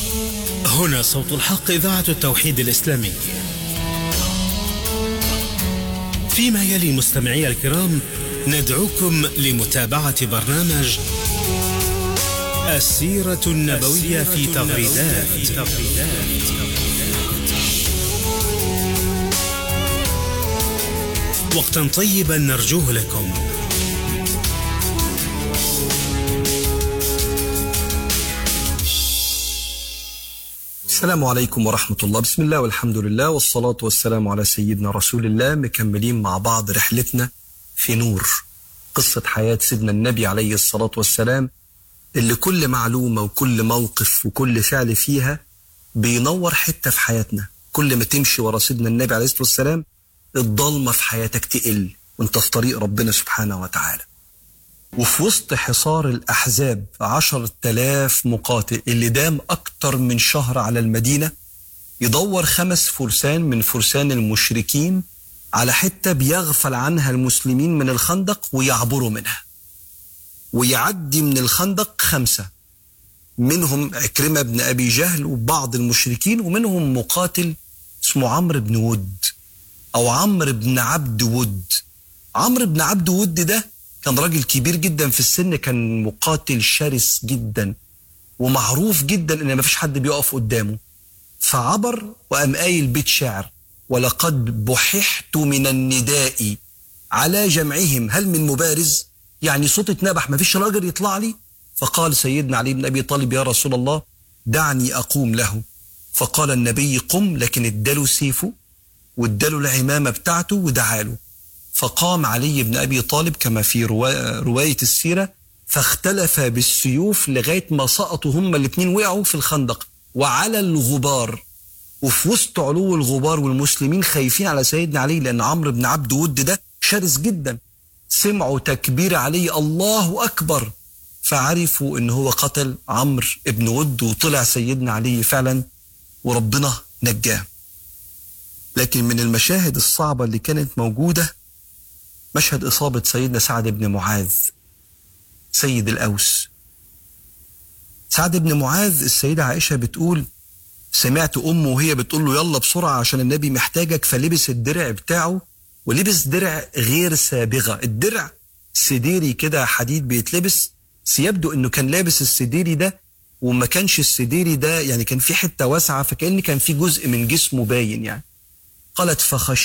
هنا صوت الحق إذاعة التوحيد الإسلامي فيما يلي مستمعي الكرام ندعوكم لمتابعة برنامج السيرة النبوية في تغريدات وقتا طيبا نرجوه لكم السلام عليكم ورحمة الله بسم الله والحمد لله والصلاة والسلام على سيدنا رسول الله مكملين مع بعض رحلتنا في نور قصة حياة سيدنا النبي عليه الصلاة والسلام اللي كل معلومة وكل موقف وكل فعل فيها بينور حتة في حياتنا كل ما تمشي ورا سيدنا النبي عليه الصلاة والسلام الضلمة في حياتك تقل وانت في طريق ربنا سبحانه وتعالى وفي وسط حصار الأحزاب عشر تلاف مقاتل اللي دام أكتر من شهر على المدينة يدور خمس فرسان من فرسان المشركين على حتة بيغفل عنها المسلمين من الخندق ويعبروا منها ويعدي من الخندق خمسة منهم عكرمة بن أبي جهل وبعض المشركين ومنهم مقاتل اسمه عمرو بن ود أو عمرو بن عبد ود عمرو بن عبد ود ده كان راجل كبير جدا في السن كان مقاتل شرس جدا ومعروف جدا ان مفيش حد بيقف قدامه فعبر وقام قايل بيت شعر ولقد بححت من النداء على جمعهم هل من مبارز يعني صوت اتنبح مفيش راجل يطلع لي فقال سيدنا علي بن ابي طالب يا رسول الله دعني اقوم له فقال النبي قم لكن اداله سيفه واداله العمامه بتاعته ودعاله فقام علي بن ابي طالب كما في روا... روايه السيره فاختلف بالسيوف لغايه ما سقطوا هما الاثنين وقعوا في الخندق وعلى الغبار وفي وسط علو الغبار والمسلمين خايفين على سيدنا علي لان عمرو بن عبد ود ده شرس جدا سمعوا تكبير علي الله اكبر فعرفوا ان هو قتل عمرو بن ود وطلع سيدنا علي فعلا وربنا نجاه لكن من المشاهد الصعبه اللي كانت موجوده مشهد إصابة سيدنا سعد بن معاذ سيد الأوس سعد بن معاذ السيدة عائشة بتقول سمعت أمه وهي بتقول له يلا بسرعة عشان النبي محتاجك فلبس الدرع بتاعه ولبس درع غير سابغة الدرع سديري كده حديد بيتلبس يبدو انه كان لابس السديري ده وما كانش السديري ده يعني كان في حته واسعه فكان كان في جزء من جسمه باين يعني قالت فخش